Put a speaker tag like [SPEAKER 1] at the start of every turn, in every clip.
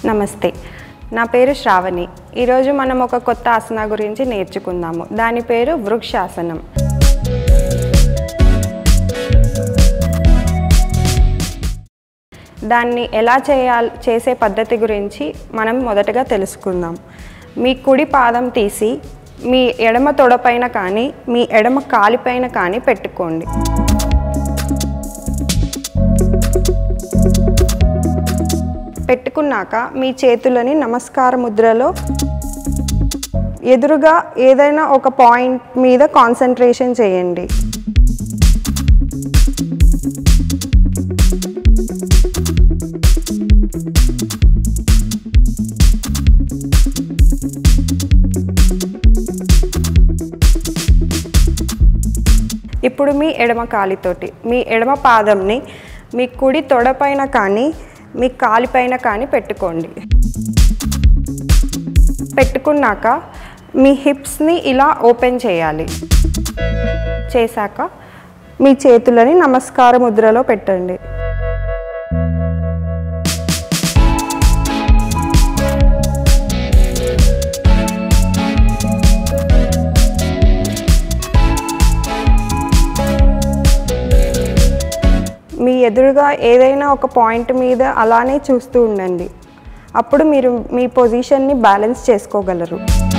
[SPEAKER 1] నమస్తే నా పేరు శ్రావణి ఈరోజు మనం ఒక కొత్త ఆసన గురించి నేర్చుకుందాము దాని పేరు వృక్షాసనం దాన్ని ఎలా చేయాలి చేసే పద్ధతి గురించి మనం మొదటగా తెలుసుకుందాం మీ కుడి పాదం తీసి మీ ఎడమ తొడపైన కానీ మీ ఎడమ కాలిపైన కానీ పెట్టుకోండి పెట్టుకున్నాక మీ చేతులని నమస్కార ముద్రలో ఎదురుగా ఏదైనా ఒక పాయింట్ మీద కాన్సన్ట్రేషన్ చేయండి ఇప్పుడు మీ ఎడమ కాలితోటి మీ ఎడమ పాదంని మీ కుడి తొడపైన కానీ మీ కాలిపైన కానీ పెట్టుకోండి పెట్టుకున్నాక మీ హిప్స్ని ఇలా ఓపెన్ చేయాలి చేశాక మీ చేతులని నమస్కార ముద్రలో పెట్టండి మీ ఎదురుగా ఏదైనా ఒక పాయింట్ మీద అలానే చూస్తూ ఉండండి అప్పుడు మీరు మీ పొజిషన్ని బ్యాలెన్స్ చేసుకోగలరు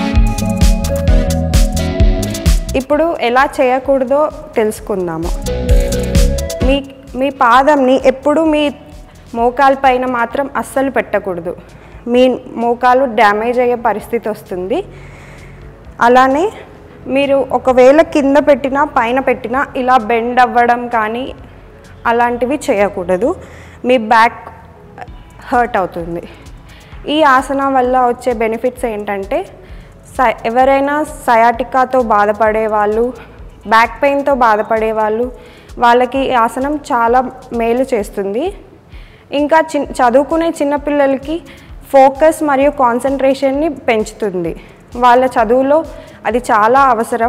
[SPEAKER 1] ఇప్పుడు ఎలా చేయకూడదో తెలుసుకుందాము మీ మీ పాదంని ఎప్పుడు మీ మోకాలు పైన మాత్రం అస్సలు పెట్టకూడదు మీ మోకాలు డ్యామేజ్ అయ్యే పరిస్థితి వస్తుంది అలానే మీరు ఒకవేళ కింద పెట్టినా పైన పెట్టినా ఇలా బెండ్ అవ్వడం కానీ అలాంటివి చేయకూడదు మీ బ్యాక్ హర్ట్ అవుతుంది ఈ ఆసనం వల్ల వచ్చే బెనిఫిట్స్ ఏంటంటే స ఎవరైనా సయాటికాతో బాధపడే వాళ్ళు బ్యాక్ పెయిన్తో బాధపడే వాళ్ళు వాళ్ళకి ఈ ఆసనం చాలా మేలు చేస్తుంది ఇంకా చిన్ చదువుకునే చిన్నపిల్లలకి ఫోకస్ మరియు కాన్సన్ట్రేషన్ని పెంచుతుంది వాళ్ళ చదువులో అది చాలా అవసరం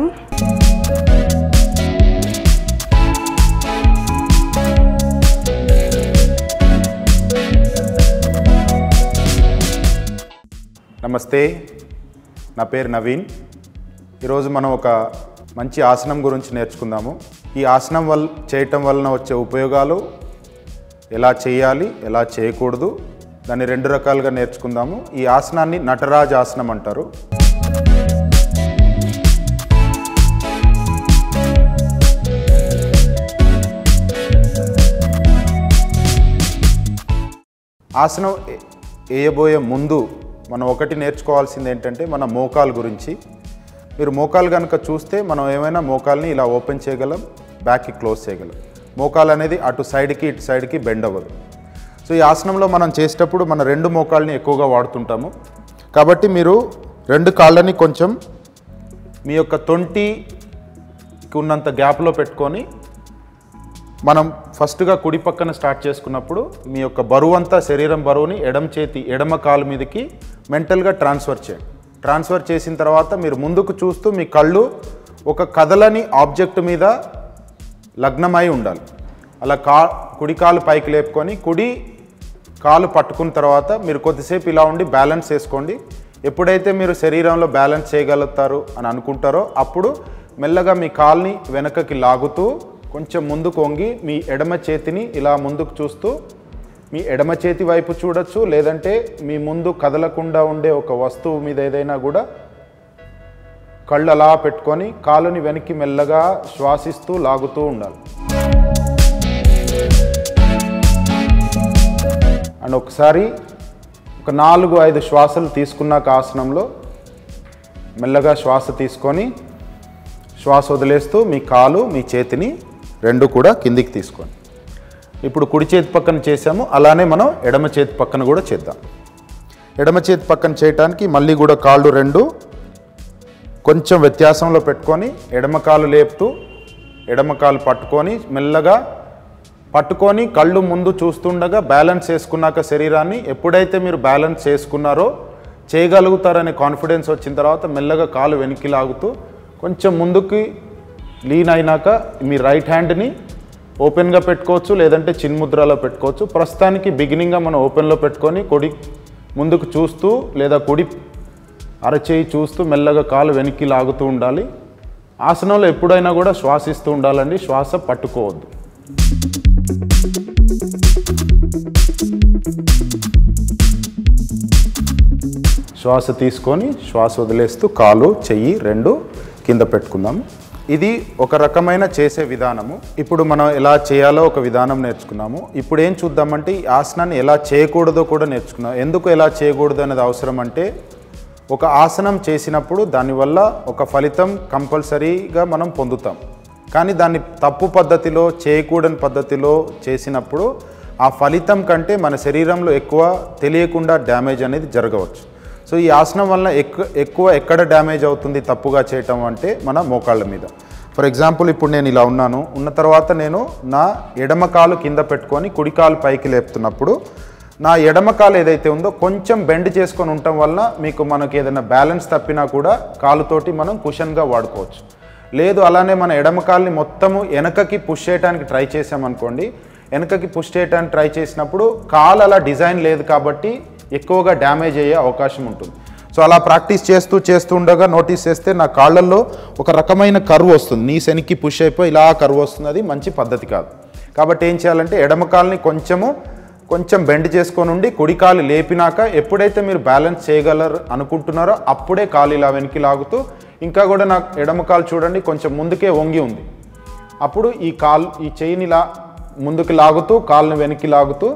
[SPEAKER 2] నమస్తే నా పేరు నవీన్ ఈరోజు మనం ఒక మంచి ఆసనం గురించి నేర్చుకుందాము ఈ ఆసనం వల్ల చేయటం వలన వచ్చే ఉపయోగాలు ఎలా చేయాలి ఎలా చేయకూడదు దాన్ని రెండు రకాలుగా నేర్చుకుందాము ఈ ఆసనాన్ని నటరాజ్ ఆసనం అంటారు ఆసనం ఏ- వేయబోయే ముందు మనం ఒకటి నేర్చుకోవాల్సింది ఏంటంటే మన మోకాలు గురించి మీరు మోకాలు కనుక చూస్తే మనం ఏమైనా మోకాల్ని ఇలా ఓపెన్ చేయగలం బ్యాక్కి క్లోజ్ చేయగలం మోకాలు అనేది అటు సైడ్కి ఇటు సైడ్కి బెండ్ అవ్వదు సో ఈ ఆసనంలో మనం చేసేటప్పుడు మన రెండు మోకాల్ని ఎక్కువగా వాడుతుంటాము కాబట్టి మీరు రెండు కాళ్ళని కొంచెం మీ యొక్క తొంటికి ఉన్నంత గ్యాప్లో పెట్టుకొని మనం ఫస్ట్గా కుడి పక్కన స్టార్ట్ చేసుకున్నప్పుడు మీ యొక్క బరువు అంతా శరీరం బరువుని ఎడమ చేతి ఎడమ కాలు మీదకి మెంటల్గా ట్రాన్స్ఫర్ చేయండి ట్రాన్స్ఫర్ చేసిన తర్వాత మీరు ముందుకు చూస్తూ మీ కళ్ళు ఒక కదలని ఆబ్జెక్ట్ మీద లగ్నమై ఉండాలి అలా కా కుడి కాలు పైకి లేపుకొని కుడి కాలు పట్టుకున్న తర్వాత మీరు కొద్దిసేపు ఇలా ఉండి బ్యాలెన్స్ చేసుకోండి ఎప్పుడైతే మీరు శరీరంలో బ్యాలెన్స్ చేయగలుగుతారు అని అనుకుంటారో అప్పుడు మెల్లగా మీ కాల్ని వెనకకి లాగుతూ కొంచెం ముందుకు వంగి మీ ఎడమ చేతిని ఇలా ముందుకు చూస్తూ మీ ఎడమ చేతి వైపు చూడొచ్చు లేదంటే మీ ముందు కదలకుండా ఉండే ఒక వస్తువు మీద ఏదైనా కూడా కళ్ళు అలా పెట్టుకొని కాలుని వెనక్కి మెల్లగా శ్వాసిస్తూ లాగుతూ ఉండాలి అండ్ ఒకసారి ఒక నాలుగు ఐదు శ్వాసలు తీసుకున్నాక ఆసనంలో మెల్లగా శ్వాస తీసుకొని శ్వాస వదిలేస్తూ మీ కాలు మీ చేతిని రెండు కూడా కిందికి తీసుకోండి ఇప్పుడు కుడి చేతి పక్కన చేసాము అలానే మనం ఎడమ చేతి పక్కన కూడా చేద్దాం ఎడమ చేతి పక్కన చేయటానికి మళ్ళీ కూడా కాళ్ళు రెండు కొంచెం వ్యత్యాసంలో పెట్టుకొని ఎడమ కాలు లేపుతూ ఎడమ కాలు పట్టుకొని మెల్లగా పట్టుకొని కళ్ళు ముందు చూస్తుండగా బ్యాలెన్స్ చేసుకున్నాక శరీరాన్ని ఎప్పుడైతే మీరు బ్యాలెన్స్ చేసుకున్నారో చేయగలుగుతారనే కాన్ఫిడెన్స్ వచ్చిన తర్వాత మెల్లగా కాలు వెనక్కి లాగుతూ కొంచెం ముందుకి లీన్ అయినాక మీ రైట్ హ్యాండ్ని ఓపెన్గా పెట్టుకోవచ్చు లేదంటే చిన్ముద్రలో పెట్టుకోవచ్చు ప్రస్తుతానికి బిగినింగ్గా మనం ఓపెన్లో పెట్టుకొని కొడి ముందుకు చూస్తూ లేదా కుడి అరచేయి చూస్తూ మెల్లగా కాలు వెనక్కి లాగుతూ ఉండాలి ఆసనంలో ఎప్పుడైనా కూడా శ్వాసిస్తూ ఉండాలండి శ్వాస పట్టుకోవద్దు శ్వాస తీసుకొని శ్వాస వదిలేస్తూ కాలు చెయ్యి రెండు కింద పెట్టుకుందాం ఇది ఒక రకమైన చేసే విధానము ఇప్పుడు మనం ఎలా చేయాలో ఒక విధానం నేర్చుకున్నాము ఇప్పుడు ఏం చూద్దామంటే ఈ ఆసనాన్ని ఎలా చేయకూడదో కూడా నేర్చుకున్నాం ఎందుకు ఎలా చేయకూడదు అనేది అవసరం అంటే ఒక ఆసనం చేసినప్పుడు దానివల్ల ఒక ఫలితం కంపల్సరీగా మనం పొందుతాం కానీ దాన్ని తప్పు పద్ధతిలో చేయకూడని పద్ధతిలో చేసినప్పుడు ఆ ఫలితం కంటే మన శరీరంలో ఎక్కువ తెలియకుండా డ్యామేజ్ అనేది జరగవచ్చు సో ఈ ఆసనం వల్ల ఎక్కువ ఎక్కువ ఎక్కడ డ్యామేజ్ అవుతుంది తప్పుగా చేయటం అంటే మన మోకాళ్ళ మీద ఫర్ ఎగ్జాంపుల్ ఇప్పుడు నేను ఇలా ఉన్నాను ఉన్న తర్వాత నేను నా ఎడమ కాలు కింద పెట్టుకొని కుడి కాలు పైకి లేపుతున్నప్పుడు నా ఎడమ కాలు ఏదైతే ఉందో కొంచెం బెండ్ చేసుకొని ఉండటం వల్ల మీకు మనకి ఏదైనా బ్యాలెన్స్ తప్పినా కూడా కాలుతోటి మనం కుషన్గా వాడుకోవచ్చు లేదు అలానే మన ఎడమ కాల్ని మొత్తము వెనకకి పుష్ చేయడానికి ట్రై చేసామనుకోండి వెనకకి పుష్ చేయడానికి ట్రై చేసినప్పుడు కాలు అలా డిజైన్ లేదు కాబట్టి ఎక్కువగా డ్యామేజ్ అయ్యే అవకాశం ఉంటుంది సో అలా ప్రాక్టీస్ చేస్తూ చేస్తూ ఉండగా నోటీస్ చేస్తే నా కాళ్ళల్లో ఒక రకమైన కరువు వస్తుంది నీ శనికి పుష్ అయిపోయి ఇలా కరువు వస్తుంది అది మంచి పద్ధతి కాదు కాబట్టి ఏం చేయాలంటే ఎడమ కాల్ని కొంచెము కొంచెం బెండ్ చేసుకొని ఉండి కుడి కాలు లేపినాక ఎప్పుడైతే మీరు బ్యాలెన్స్ చేయగలరు అనుకుంటున్నారో అప్పుడే కాలు ఇలా వెనక్కి లాగుతూ ఇంకా కూడా నాకు ఎడమ కాలు చూడండి కొంచెం ముందుకే వంగి ఉంది అప్పుడు ఈ కాలు ఈ చెయ్యిని ఇలా ముందుకు లాగుతూ కాలుని వెనక్కి లాగుతూ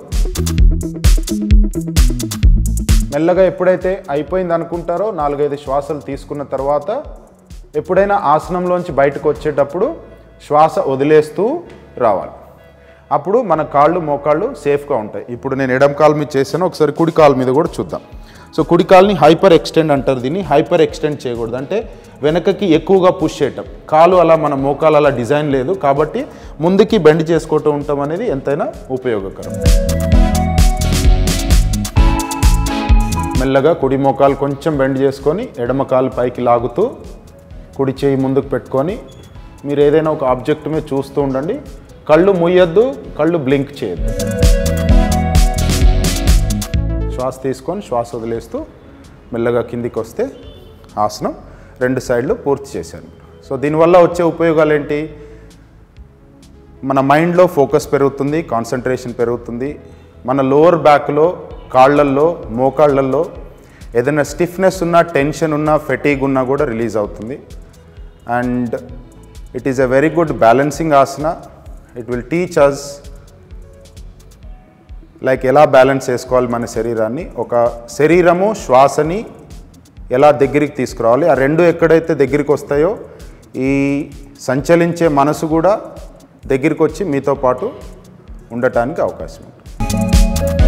[SPEAKER 2] మెల్లగా ఎప్పుడైతే అయిపోయింది అనుకుంటారో నాలుగైదు శ్వాసలు తీసుకున్న తర్వాత ఎప్పుడైనా ఆసనంలోంచి బయటకు వచ్చేటప్పుడు శ్వాస వదిలేస్తూ రావాలి అప్పుడు మన కాళ్ళు మోకాళ్ళు సేఫ్గా ఉంటాయి ఇప్పుడు నేను ఎడమ కాలు మీద చేశాను ఒకసారి కుడి కాలు మీద కూడా చూద్దాం సో కుడి కాల్ని హైపర్ ఎక్స్టెండ్ అంటారు దీన్ని హైపర్ ఎక్స్టెండ్ చేయకూడదు అంటే వెనకకి ఎక్కువగా పుష్ చేయటం కాలు అలా మన మోకాలు అలా డిజైన్ లేదు కాబట్టి ముందుకి బెండ్ చేసుకుంటూ ఉంటాం అనేది ఎంతైనా ఉపయోగకరం మెల్లగా కుడి మోకాలు కొంచెం బెండ్ చేసుకొని ఎడమ కాలు పైకి లాగుతూ కుడి చేయి ముందుకు పెట్టుకొని మీరు ఏదైనా ఒక ఆబ్జెక్ట్ మీద చూస్తూ ఉండండి కళ్ళు ముయ్యొద్దు కళ్ళు బ్లింక్ చేయొద్దు శ్వాస తీసుకొని శ్వాస వదిలేస్తూ మెల్లగా కిందికి వస్తే ఆసనం రెండు సైడ్లు పూర్తి చేశాను సో దీనివల్ల వచ్చే ఉపయోగాలు ఏంటి మన మైండ్లో ఫోకస్ పెరుగుతుంది కాన్సన్ట్రేషన్ పెరుగుతుంది మన లోవర్ బ్యాక్లో కాళ్ళల్లో మోకాళ్ళల్లో ఏదైనా స్టిఫ్నెస్ ఉన్నా టెన్షన్ ఉన్నా ఫెటీగ్ ఉన్నా కూడా రిలీజ్ అవుతుంది and it is a very good balancing asana it will teach us like ఎలా బ్యాలెన్స్ చేసుకోవాలి మన శరీరాన్ని ఒక శరీరము శ్వాసని ఎలా దగ్గరికి తీసుకురావాలి ఆ రెండు ఎక్కడైతే దగ్గరికి వస్తాయో ఈ సంచలించే మనసు కూడా దగ్గరికి వచ్చి మీతో పాటు ఉండటానికి అవకాశం ఉంటుంది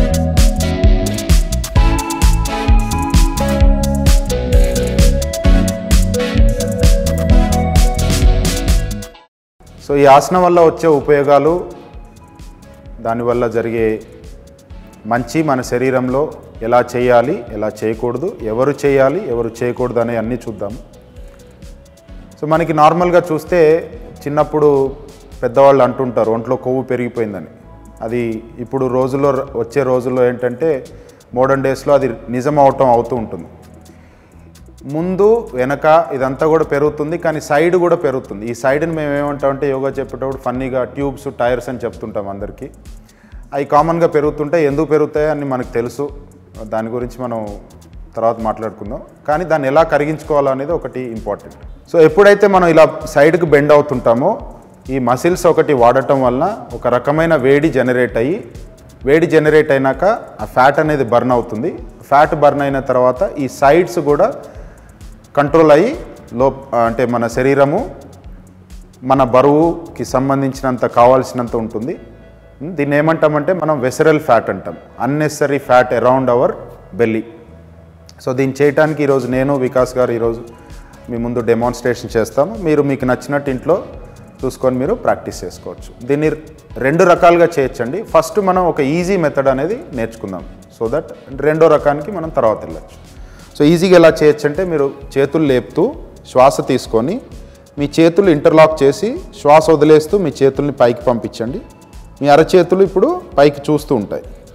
[SPEAKER 2] సో ఈ ఆసనం వల్ల వచ్చే ఉపయోగాలు దానివల్ల జరిగే మంచి మన శరీరంలో ఎలా చేయాలి ఎలా చేయకూడదు ఎవరు చేయాలి ఎవరు చేయకూడదు అనే అన్నీ చూద్దాం సో మనకి నార్మల్గా చూస్తే చిన్నప్పుడు పెద్దవాళ్ళు అంటుంటారు ఒంట్లో కొవ్వు పెరిగిపోయిందని అది ఇప్పుడు రోజుల్లో వచ్చే రోజుల్లో ఏంటంటే మోడర్న్ డేస్లో అది నిజం అవటం అవుతూ ఉంటుంది ముందు వెనక ఇదంతా కూడా పెరుగుతుంది కానీ సైడ్ కూడా పెరుగుతుంది ఈ సైడ్ని మేము ఏమంటామంటే యోగా చెప్పేటప్పుడు ఫన్నీగా ట్యూబ్స్ టైర్స్ అని చెప్తుంటాం అందరికీ అవి కామన్గా పెరుగుతుంటాయి ఎందుకు పెరుగుతాయి అని మనకు తెలుసు దాని గురించి మనం తర్వాత మాట్లాడుకుందాం కానీ దాన్ని ఎలా కరిగించుకోవాలనేది ఒకటి ఇంపార్టెంట్ సో ఎప్పుడైతే మనం ఇలా సైడ్కి బెండ్ అవుతుంటామో ఈ మసిల్స్ ఒకటి వాడటం వలన ఒక రకమైన వేడి జనరేట్ అయ్యి వేడి జనరేట్ అయినాక ఆ ఫ్యాట్ అనేది బర్న్ అవుతుంది ఫ్యాట్ బర్న్ అయిన తర్వాత ఈ సైడ్స్ కూడా కంట్రోల్ అయ్యి లో అంటే మన శరీరము మన బరువుకి సంబంధించినంత కావాల్సినంత ఉంటుంది దీన్ని ఏమంటామంటే మనం వెసరల్ ఫ్యాట్ అంటాం unnecessary fat around our belly so దీన్ని చేయడానికి ఈరోజు నేను వికాస్ గారు ఈరోజు మీ ముందు డెమాన్స్ట్రేషన్ చేస్తాము మీరు మీకు నచ్చినట్టు ఇంట్లో చూసుకొని మీరు ప్రాక్టీస్ చేసుకోవచ్చు దీన్ని రెండు రకాలుగా చేయొచ్చండి ఫస్ట్ మనం ఒక ఈజీ మెథడ్ అనేది నేర్చుకుందాం సో దట్ రెండో రకానికి మనం తర్వాత వెళ్ళచ్చు సో ఈజీగా ఎలా చేయొచ్చు అంటే మీరు చేతులు లేపుతూ శ్వాస తీసుకొని మీ చేతులు ఇంటర్లాక్ చేసి శ్వాస వదిలేస్తూ మీ చేతుల్ని పైకి పంపించండి మీ అరచేతులు ఇప్పుడు పైకి చూస్తూ ఉంటాయి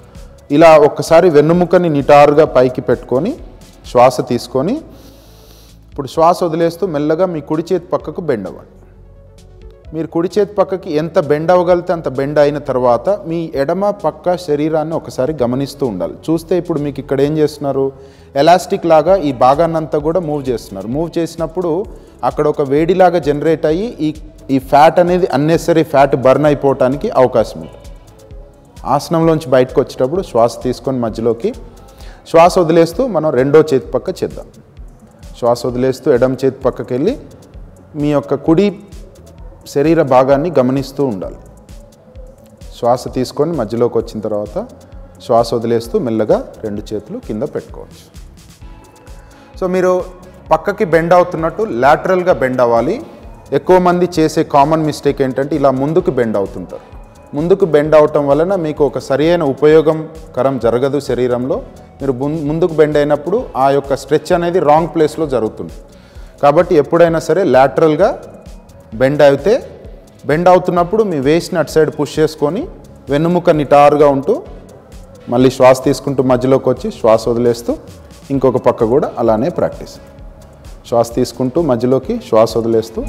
[SPEAKER 2] ఇలా ఒక్కసారి వెన్నుముకని నిటారుగా పైకి పెట్టుకొని శ్వాస తీసుకొని ఇప్పుడు శ్వాస వదిలేస్తూ మెల్లగా మీ కుడి చేతి పక్కకు బెండ్ అవ్వండి మీరు కుడి చేతి పక్కకి ఎంత బెండ్ అవ్వగలితే అంత బెండ్ అయిన తర్వాత మీ ఎడమ పక్క శరీరాన్ని ఒకసారి గమనిస్తూ ఉండాలి చూస్తే ఇప్పుడు మీకు ఇక్కడ ఏం చేస్తున్నారు ఎలాస్టిక్ లాగా ఈ భాగాన్నంతా కూడా మూవ్ చేస్తున్నారు మూవ్ చేసినప్పుడు అక్కడ ఒక వేడిలాగా జనరేట్ అయ్యి ఈ ఈ ఫ్యాట్ అనేది అన్నెసరీ ఫ్యాట్ బర్న్ అయిపోవటానికి అవకాశం ఉంటుంది ఆసనంలోంచి బయటకు వచ్చేటప్పుడు శ్వాస తీసుకొని మధ్యలోకి శ్వాస వదిలేస్తూ మనం రెండో చేతి పక్క చేద్దాం శ్వాస వదిలేస్తూ ఎడమ చేతి పక్కకి వెళ్ళి మీ యొక్క కుడి శరీర భాగాన్ని గమనిస్తూ ఉండాలి శ్వాస తీసుకొని మధ్యలోకి వచ్చిన తర్వాత శ్వాస వదిలేస్తూ మెల్లగా రెండు చేతులు కింద పెట్టుకోవచ్చు సో మీరు పక్కకి బెండ్ అవుతున్నట్టు లాటరల్గా బెండ్ అవ్వాలి ఎక్కువ మంది చేసే కామన్ మిస్టేక్ ఏంటంటే ఇలా ముందుకు బెండ్ అవుతుంటారు ముందుకు బెండ్ అవటం వలన మీకు ఒక సరియైన ఉపయోగకరం జరగదు శరీరంలో మీరు ముం- ముందుకు బెండ్ అయినప్పుడు ఆ యొక్క స్ట్రెచ్ అనేది రాంగ్ ప్లేస్లో జరుగుతుంది కాబట్టి ఎప్పుడైనా సరే లాటరల్గా బెండ్ అయితే బెండ్ అవుతున్నప్పుడు మీ వేస్ట్ని అటు సైడ్ పుష్ చేసుకొని వెన్నుముక నిటారుగా ఉంటూ మళ్ళీ శ్వాస తీసుకుంటూ మధ్యలోకి వచ్చి శ్వాస వదిలేస్తూ ఇంకొక పక్క కూడా అలానే ప్రాక్టీస్ శ్వాస తీసుకుంటూ మధ్యలోకి శ్వాస వదిలేస్తూ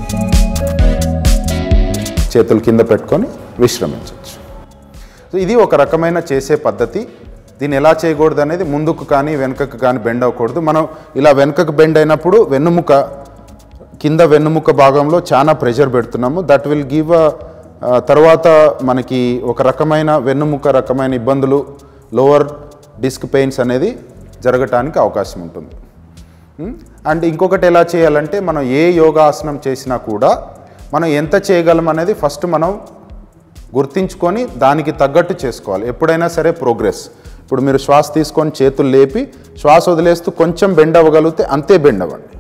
[SPEAKER 2] చేతులు కింద పెట్టుకొని విశ్రమించవచ్చు సో ఇది ఒక రకమైన చేసే పద్ధతి దీన్ని ఎలా చేయకూడదు అనేది ముందుకు కానీ వెనుకకు కానీ బెండ్ అవ్వకూడదు మనం ఇలా వెనుకకు బెండ్ అయినప్పుడు వెన్నుముక కింద వెన్నుముక భాగంలో చాలా ప్రెషర్ పెడుతున్నాము దట్ విల్ గివ్ తర్వాత మనకి ఒక రకమైన వెన్నుముక రకమైన ఇబ్బందులు లోవర్ డిస్క్ పెయిన్స్ అనేది జరగటానికి అవకాశం ఉంటుంది అండ్ ఇంకొకటి ఎలా చేయాలంటే మనం ఏ యోగాసనం చేసినా కూడా మనం ఎంత చేయగలం అనేది ఫస్ట్ మనం గుర్తించుకొని దానికి తగ్గట్టు చేసుకోవాలి ఎప్పుడైనా సరే ప్రోగ్రెస్ ఇప్పుడు మీరు శ్వాస తీసుకొని చేతులు లేపి శ్వాస వదిలేస్తూ కొంచెం బెండ్ అవ్వగలిగితే అంతే బెండ్ అవ్వండి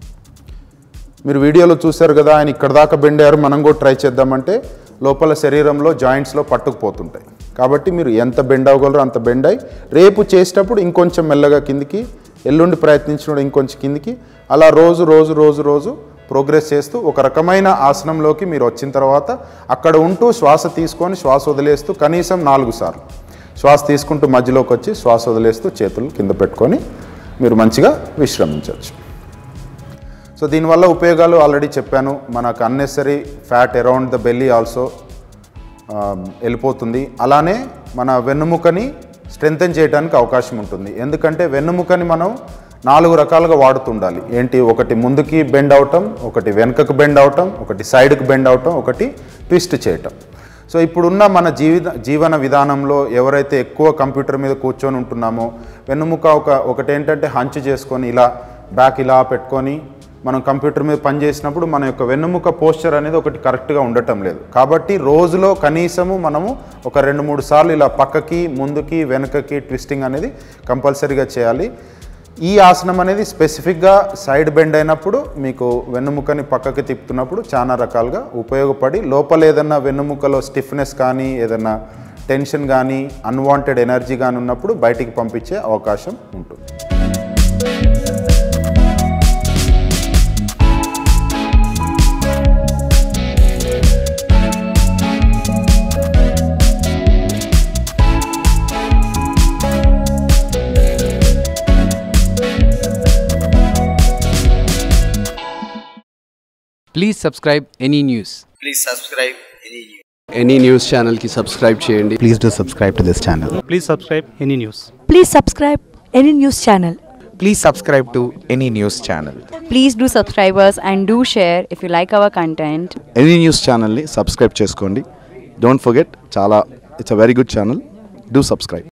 [SPEAKER 2] మీరు వీడియోలో చూశారు కదా ఆయన ఇక్కడ దాకా బెండ్ అయ్యారు మనం కూడా ట్రై చేద్దామంటే లోపల శరీరంలో జాయింట్స్లో పట్టుకుపోతుంటాయి కాబట్టి మీరు ఎంత బెండ్ అవ్వగలరో అంత బెండ్ అయ్యి రేపు చేసేటప్పుడు ఇంకొంచెం మెల్లగా కిందికి ఎల్లుండి ప్రయత్నించినప్పుడు ఇంకొంచెం కిందికి అలా రోజు రోజు రోజు రోజు ప్రోగ్రెస్ చేస్తూ ఒక రకమైన ఆసనంలోకి మీరు వచ్చిన తర్వాత అక్కడ ఉంటూ శ్వాస తీసుకొని శ్వాస వదిలేస్తూ కనీసం నాలుగు సార్లు శ్వాస తీసుకుంటూ మధ్యలోకి వచ్చి శ్వాస వదిలేస్తూ చేతులు కింద పెట్టుకొని మీరు మంచిగా విశ్రమించవచ్చు సో దీనివల్ల ఉపయోగాలు ఆల్రెడీ చెప్పాను మనకు unnecessary fat around the belly also వెళ్ళిపోతుంది అలానే మన వెన్నుముకని స్ట్రెంగ్తెన్ చేయడానికి అవకాశం ఉంటుంది ఎందుకంటే వెన్నుముకని మనం నాలుగు రకాలుగా వాడుతుండాలి ఏంటి ఒకటి ముందుకి బెండ్ అవటం ఒకటి వెనుకకు బెండ్ అవటం ఒకటి సైడ్కి బెండ్ అవటం ఒకటి ట్విస్ట్ చేయటం సో ఇప్పుడున్న మన జీవిత జీవన విధానంలో ఎవరైతే ఎక్కువ కంప్యూటర్ మీద కూర్చొని ఉంటున్నామో వెన్నుముక ఒక ఒకటి ఏంటంటే హంచ్ చేసుకొని ఇలా బ్యాక్ ఇలా పెట్టుకొని మనం కంప్యూటర్ మీద పని చేసినప్పుడు మన యొక్క వెన్నుముక పోస్చర్ అనేది ఒకటి కరెక్ట్గా ఉండటం లేదు కాబట్టి రోజులో కనీసము మనము ఒక రెండు మూడు సార్లు ఇలా పక్కకి ముందుకి వెనుకకి ట్విస్టింగ్ అనేది కంపల్సరీగా చేయాలి ఈ ఆసనం అనేది స్పెసిఫిక్గా సైడ్ బెండ్ అయినప్పుడు మీకు వెన్నుముకని పక్కకి తిప్పుతున్నప్పుడు చాలా రకాలుగా ఉపయోగపడి లోపల ఏదన్నా వెన్నుముకలో స్టిఫ్నెస్ కానీ ఏదన్నా టెన్షన్ కానీ అన్వాంటెడ్ ఎనర్జీ కానీ ఉన్నప్పుడు బయటికి పంపించే అవకాశం ఉంటుంది
[SPEAKER 3] Please subscribe any news.
[SPEAKER 4] please subscribe any news.
[SPEAKER 3] Any news ఛానల్కి సబ్స్క్రైబ్ చేయండి
[SPEAKER 5] Please do subscribe to this channel.
[SPEAKER 6] Please subscribe any news.
[SPEAKER 7] Please subscribe any news channel.
[SPEAKER 8] Please subscribe to any news channel.
[SPEAKER 9] Please do subscribe us and do share if you like our content.
[SPEAKER 5] Any news ఛానల్ని subscribe చేసుకోండి don't forget చాలా it's a very good channel do subscribe